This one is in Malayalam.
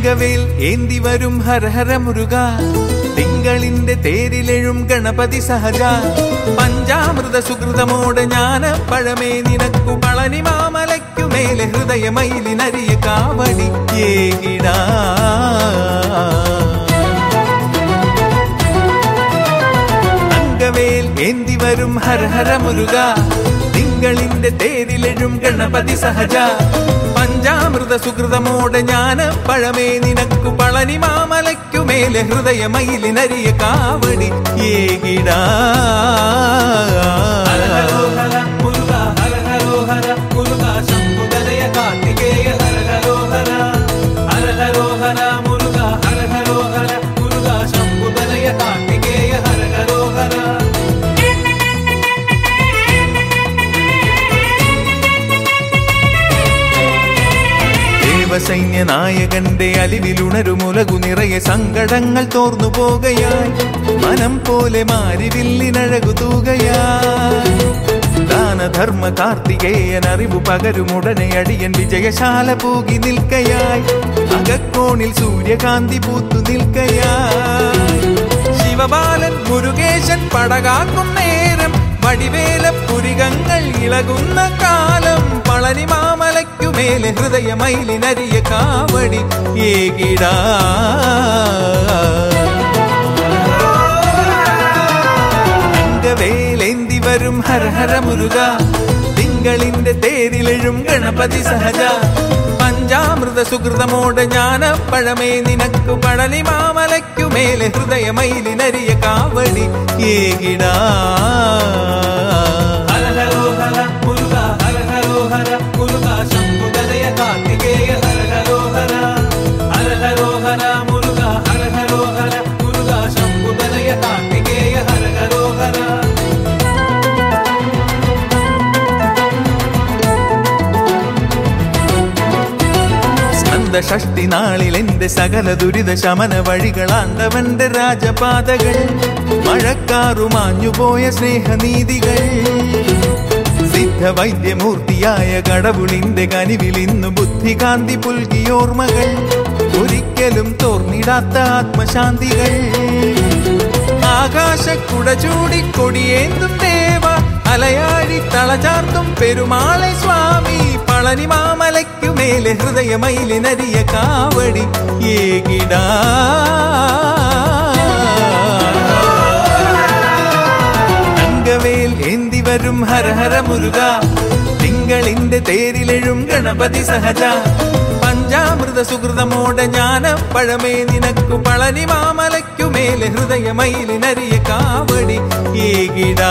തങ്കവേൽ ഏന്തി വരും ഹരഹര മുരുക തിങ്കളിന്റെ തേരിലെഴും ഗണപതി സഹജ പഞ്ചാമൃത സുഹൃതമോട് ജ്ഞാന പഴമേ നിനക്കു പളനി മാമലയ്ക്കു മേലെ ഹൃദയമയിലിനരിയ കാവടി ഏകിടാ തങ്കവേൽ ഏന്തി വരും ഹരഹര മുരുക തിങ്കളിന്റെ തേരിലെഴും ഗണപതി സഹജ പഞ്ചാമൃത സുഹൃതമോട് ജ്ഞാന പഴമേ നിനക്കു പളനി മാമലയ്ക്കു മേലെ ഹൃദയമയിലിനരിയ കാവടി ഏകിടാ ദേവസൈന്യ നായകന്റെ അലിവിലുണരുമുലകു നിറയെ സങ്കടങ്ങൾ തോർന്നു പോകയായി മനം പോലെ മാരിവില്ലിനഴകു തൂകയായി ദാനധർമ്മ കാർത്തികേയൻ അറിവു പകരുമുടനെ അടിയൻ വിജയശാല പൂകി നിൽക്കയായി അകക്കോണിൽ സൂര്യകാന്തി പൂത്തു നിൽക്കയായി ശിവബാലൻ മുരുകേശൻ പടകാക്കും നേരം വടിവേല പുരികങ്ങൾ ഇളകുന്ന കാലം പളനി മാമലയ്ക്കു മേലെ ഹൃദയമയിലിനരിയ കാവടി ഏകിടാ തങ്കവേലേന്തി വരും ഹരഹര മുരുക തിങ്കളിന്റെ തേരിലെഴും ഗണപതി സഹജ പഞ്ചാമൃത സുഹൃതമോട് ജ്ഞാന പഴമേ നിനക്കു പഴനി മാമലയ്ക്കു മേലെ ഹൃദയമയിലിനരിയ കാവടി ഏകിടാ ഷഷ്ടി നാളിൽ എന്റെ സകല ദുരിത ശമന വഴികളാണ്ടവന്റെ രാജപാതകൾ മഴക്കാറുമാഞ്ഞുപോയ സ്നേഹനീതികൾ സിദ്ധ വൈദ്യമൂർത്തിയായ കടവുളിന്റെ കനിവിൽ ഇന്ന് ബുദ്ധികാന്തി പുൽകിയോർമ്മകൾ ഒരിക്കലും തോർന്നിടാത്ത ആത്മശാന്തികൾ ആകാശക്കുട ചൂടിക്കൊടിയേന്തും ദേവ അലയാഴി തളചാർത്തും പെരുമാളെ സ്വാമി പളനി മാമലയ്ക്കു മേലെ ഹൃദയമയിലിനരിയ കാവടി ഏകിടാ തങ്കവേൽ ഏന്തി വരും ഹരഹര മുരുക തിങ്കളിന്റെ തേരിലെഴും ഗണപതി സഹജ പഞ്ചാമൃത സുഹൃതമോടെ ജ്ഞാന പഴമേ നിനക്കു പളനി മാമലയ്ക്കു മേലെ ഹൃദയമയിലിനരിയ കാവടി ഏകിടാ